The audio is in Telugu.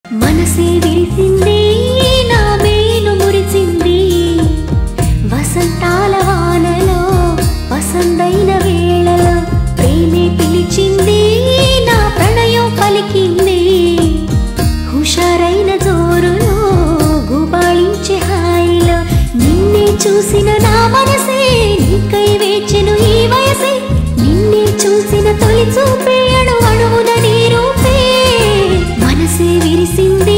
మనసే విరిసింది నా మేలు మురిసింది వసంతాల వానలో వసంతైన వేళలో ప్రేమే పిలిచింది నా ప్రణయం పలికింది హుషారైన జోరులో గుబాళించే హాయిలో నిన్నే చూసిన నా మనసే నీకై వేచెను ఈ వయసే నిన్నే చూసిన తొలి చూపే అణు అణువున నీ రూపే మనసే విరిసింది